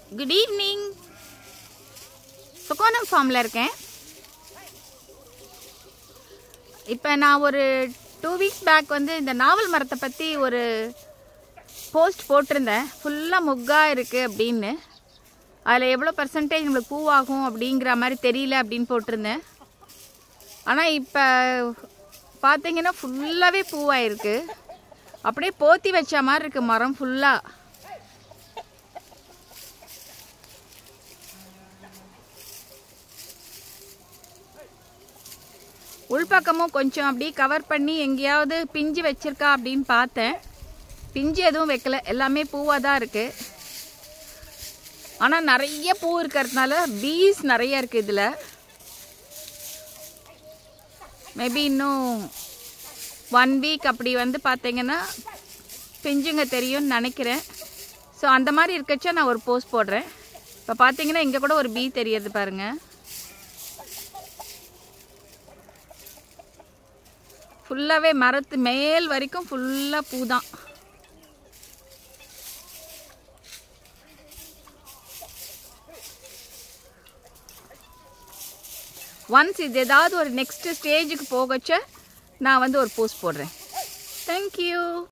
good evening சுகோனம் ஃபார்மில் இருக்கேன் இப்போ நான் ஒரு டூ வீக்ஸ் பேக் வந்து இந்த நாவல் மரத்தை பற்றி ஒரு போஸ்ட் போட்டிருந்தேன் ஃபுல்லாக முக்காக இருக்குது அப்படின்னு அதில் எவ்வளோ பர்சன்டேஜ் நம்மளுக்கு பூவாகும் அப்படிங்கிற மாதிரி தெரியல அப்படின்னு போட்டிருந்தேன் ஆனால் இப்போ பார்த்தீங்கன்னா ஃபுல்லாகவே பூவாயிருக்கு அப்படியே போத்தி வச்ச மாதிரி இருக்கு மரம் ஃபுல்லாக உள்பக்கமும் கொஞ்சம் அப்படியே கவர் பண்ணி எங்கேயாவது பிஞ்சு வச்சிருக்கா அப்படின்னு பார்த்தேன் பிஞ்சு எதுவும் வைக்கல எல்லாமே பூவாக தான் இருக்குது ஆனால் நிறைய பூ இருக்கிறதுனால பீஸ் நிறைய இருக்குது இதில் மேபி இன்னும் ஒன் வீக் அப்படி வந்து பார்த்தீங்கன்னா பிஞ்சுங்க தெரியும்னு நினைக்கிறேன் ஸோ அந்த மாதிரி இருக்கச்சா நான் ஒரு போஸ்ட் போடுறேன் இப்போ பார்த்தீங்கன்னா இங்கே கூட ஒரு பீ தெரியுது பாருங்க ஃபுல்லாகவே மரத்து மேல் வரைக்கும் ஃபுல்லாக பூ தான் ஒன்ஸ் இது ஏதாவது ஒரு நெக்ஸ்ட் ஸ்டேஜுக்கு போகச்ச நான் வந்து ஒரு போஸ்ட் போடுறேன் தேங்க்யூ